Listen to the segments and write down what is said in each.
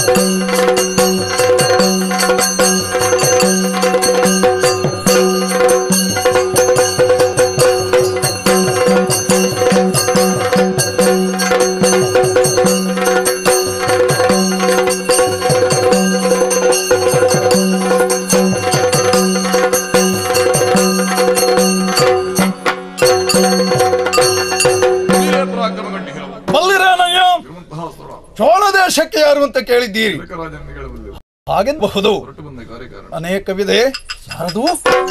ನೀವೇ ಪರಾಕ್ರಮ ಗಂಡಿ ಹೇಳುವ ಬಲ್ಲಿರೇನಯ್ಯ ಇರುವಂತಹ ಸ್ಥಳ ಚೋಳ ದೇಶಕ್ಕೆ ಯಾರು ಅಂತ ಕೇಳಿದ್ದೀರಿ ಜನಕರಾಜನಿಗೆ ಹೇಳಬಲ್ಲೆ ಹಾಗೆನ್ನಬಹುದು ಹೊರಟು ಬಂದ ಕಾರ್ಯಕಾರಣ ಅನೇಕವಿದೆ ಯಾರದು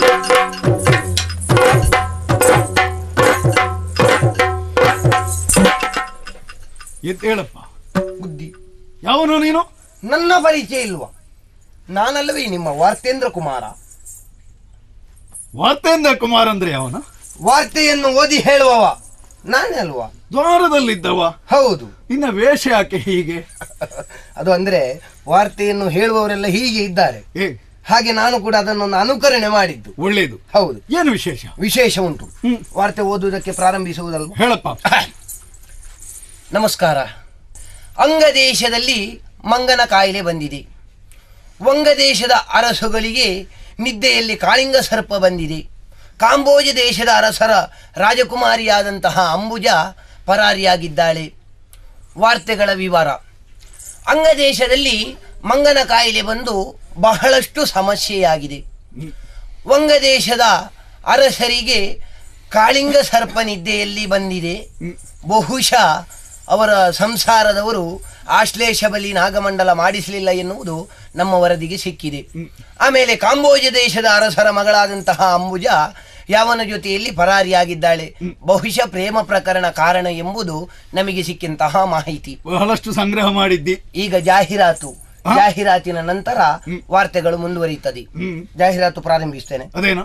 ಎದ್ದು ಹೇಳಪ್ಪ ಬುದ್ಧಿ ಯಾವನು ನೀನು ನನ್ನ ಪರಿಚಯ ಇಲ್ವಾ ನಾನಲ್ಲವೇ ನಿಮ್ಮ ವಾರ್ತೇಂದ್ರ ಕುಮಾರ ವಾರ್ತೇಂದ್ರ ಕುಮಾರ್ ಅಂದ್ರೆ ಅವನ ವಾರ್ತೆಯನ್ನು ಓದಿ ಹೇಳುವವ ನಾನೇ ಅಲ್ವಾ ದ್ವಾರದಲ್ಲಿದ್ದವ ಹೌದು ಇನ್ನ ವೇಷ ಯಾಕೆ ಹೀಗೆ ಅದು ಅಂದ್ರೆ ವಾರ್ತೆಯನ್ನು ಹೇಳುವವರೆಲ್ಲ ಹೀಗೆ ಇದ್ದಾರೆ ಏ ಹಾಗೆ ನಾನು ಕೂಡ ಅದನ್ನೊಂದು ಅನುಕರಣೆ ಮಾಡಿದ್ದು ಒಳ್ಳೇದು ಹೌದು ಏನು ವಿಶೇಷ ವಿಶೇಷ ಉಂಟು ಹ್ಮ್. ವಾರ್ತೆ ಓದುವುದಕ್ಕೆ ಪ್ರಾರಂಭಿಸುವುದಲ್ವಾ ಹೇಳಪ್ಪ ನಮಸ್ಕಾರ ಅಂಗದೇಶದಲ್ಲಿ ಮಂಗನ ಕಾಯಿಲೆ ಬಂದಿದೆ ವಂಗದೇಶದ ಅರಸುಗಳಿಗೆ ನಿದ್ದೆಯಲ್ಲಿ ಕಾಳಿಂಗ ಸರ್ಪ ಬಂದಿದೆ ಕಾಂಬೋಜ ದೇಶದ ಅರಸರ ರಾಜಕುಮಾರಿಯಾದಂತಹ ಅಂಬುಜ ಪರಾರಿಯಾಗಿದ್ದಾಳೆ ವಾರ್ತೆಗಳ ವಿವರ ಅಂಗದೇಶದಲ್ಲಿ ಮಂಗನ ಕಾಯಿಲೆ ಬಂದು ಬಹಳಷ್ಟು ಸಮಸ್ಯೆಯಾಗಿದೆ ವಂಗದೇಶದ ಅರಸರಿಗೆ ಕಾಳಿಂಗ ಸರ್ಪ ನಿದ್ದೆಯಲ್ಲಿ ಬಂದಿದೆ ಬಹುಶಃ ಅವರ ಸಂಸಾರದವರು ಆಶ್ಲೇಷ ಬಲಿ ನಾಗಮಂಡಲ ಮಾಡಿಸಲಿಲ್ಲ ಎನ್ನುವುದು ನಮ್ಮ ವರದಿಗೆ ಸಿಕ್ಕಿದೆ ಆಮೇಲೆ ಕಾಂಬೋಜ ದೇಶದ ಅರಸರ ಮಗಳಾದಂತಹ ಅಂಬುಜ ಯಾವನ ಜೊತೆಯಲ್ಲಿ ಪರಾರಿಯಾಗಿದ್ದಾಳೆ ಬಹುಶಃ ಪ್ರೇಮ ಪ್ರಕರಣ ಕಾರಣ ಎಂಬುದು ನಮಗೆ ಸಿಕ್ಕಿಂತಹ ಮಾಹಿತಿ ಬಹಳಷ್ಟು ಸಂಗ್ರಹ ಮಾಡಿದ್ದಿ ಈಗ ಜಾಹೀರಾತು ಜಾಹೀರಾತಿನ ನಂತರ ವಾರ್ತೆಗಳು ಮುಂದುವರಿಯುತ್ತದೆ ಹ್ಮ್ ಜಾಹೀರಾತು ಪ್ರಾರಂಭಿಸ್ತೇನೆ ಅದೇನು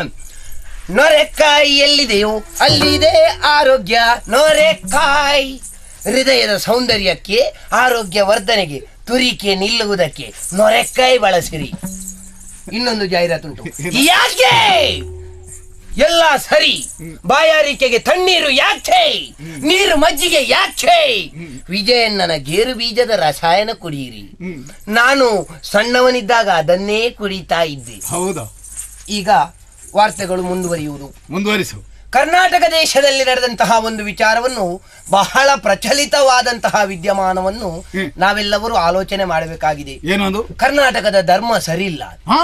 ನೊರೆಕಾಯಿ ಎಲ್ಲಿದೆಯೋ ಅಲ್ಲಿದೆ ಆರೋಗ್ಯ ನೊರೆಕಾಯಿ ಹೃದಯದ ಸೌಂದರ್ಯಕ್ಕೆ ಆರೋಗ್ಯ ವರ್ಧನೆಗೆ ತುರಿಕೆ ನಿಲ್ಲುವುದಕ್ಕೆ ನೊರೆಕಾಯಿ ಬಳಸಿರಿ ಇನ್ನೊಂದು ಜಾಹೀರಾತುಂಟು ಯಾಕೆ ಎಲ್ಲ ಸರಿ ಬಾಯಾರಿಕೆಗೆ ತಣ್ಣೀರು ಯಾಕೆ ನೀರು ಮಜ್ಜಿಗೆ ಯಾಕೆ ವಿಜಯಣ್ಣನ ಗೇರು ಬೀಜದ ರಸಾಯನ ಕುಡಿಯಿರಿ ನಾನು ಸಣ್ಣವನಿದ್ದಾಗ ಅದನ್ನೇ ಕುಡಿತಾ ಇದ್ದೆ ಹೌದಾ ಈಗ ವಾರ್ತೆಗಳು ಮುಂದುವರಿಯುವುದು ಮುಂದುವರಿಸು ಕರ್ನಾಟಕ ದೇಶದಲ್ಲಿ ನಡೆದಂತಹ ಒಂದು ವಿಚಾರವನ್ನು ಬಹಳ ಪ್ರಚಲಿತವಾದಂತಹ ವಿದ್ಯಮಾನವನ್ನು ಹ್ಮ್. ನಾವೆಲ್ಲರೂ ಆಲೋಚನೆ ಮಾಡಬೇಕಾಗಿದೆ ಏನದು ಕರ್ನಾಟಕದ ಧರ್ಮ ಸರಿಯಿಲ್ಲ ಹಾ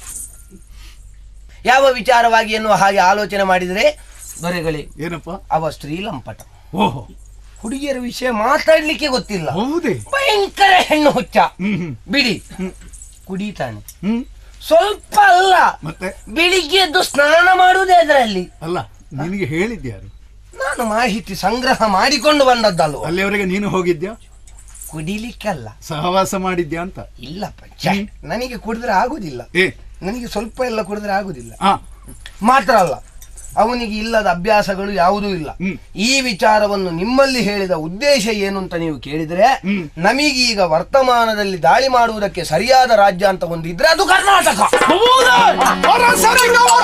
ಯಾವ ವಿಚಾರವಾಗಿ ಎನ್ನುವ ಹಾಗೆ ಆಲೋಚನೆ ಮಾಡಿದರೆ ದೊರೆಗಳೇ ಏನಪ್ಪ ಅವ ಸ್ತ್ರೀಲಂಪಟ ಓಹೋ ಹುಡುಗಿಯರ ವಿಷಯ ಮಾತಾಡ್ಲಿಕ್ಕೆ ಗೊತ್ತಿಲ್ಲ ಹೌದೇ ಭಯಂಕರ ಹೆಣ್ಣು ಹುಚ್ಚ ಹ್ಮ್ ಹ್ಮ್ ಬಿಡಿ ಕುಡಿತಾನೆ ಹ್ಮ್ ಸ್ವಲ್ಪ ಅಲ್ಲ ಮತ್ತೆ ಬೆಳಿಗ್ಗೆ ಎದ್ದು ಸ್ನಾನ ಮಾಡುವುದೇ ಅದರಲ್ಲಿ ಅಲ್ಲ ನಿನಗೆ ಹೇಳಿದ್ಯಾರು ನಾನು ಮಾಹಿತಿ ಸಂಗ್ರಹ ಮಾಡಿಕೊಂಡು ಬಂದದ್ದಲ್ವ ಅಲ್ಲಿವರೆಗೆ ನೀನು ಹೋಗಿದ್ಯಾ ಕುಡಿಲಿಕ್ಕಲ್ಲ ಸಹವಾಸ ಮಾಡಿದ್ಯಾ ಅಂತ ಇಲ್ಲಪ್ಪ ಛೆ, ನನಗೆ ಕುಡಿದ್ರೆ ಆಗುದಿಲ್ಲ ಏ ನನಗೆ ಸ್ವಲ್ಪ ಎಲ್ಲ ಕುಡಿದ್ರೆ ಆಗುದಿಲ್ಲ ಆ ಮಾತ್ರ ಅಲ್ಲ ಅವನಿಗೆ ಇಲ್ಲದ ಅಭ್ಯಾಸಗಳು ಯಾವುದೂ ಇಲ್ಲ ಹ್ಮ್. ಈ ವಿಚಾರವನ್ನು ನಿಮ್ಮಲ್ಲಿ ಹೇಳಿದ ಉದ್ದೇಶ ಏನು ಅಂತ ನೀವು ಕೇಳಿದ್ರೆ ಹ್ಮ್. ನಮಗೀಗ ವರ್ತಮಾನದಲ್ಲಿ ದಾಳಿ ಮಾಡುವುದಕ್ಕೆ ಸರಿಯಾದ ರಾಜ್ಯ ಅಂತ ಒಂದಿದ್ರೆ ಅದು ಕರ್ನಾಟಕ ಅರಸರಿಗವ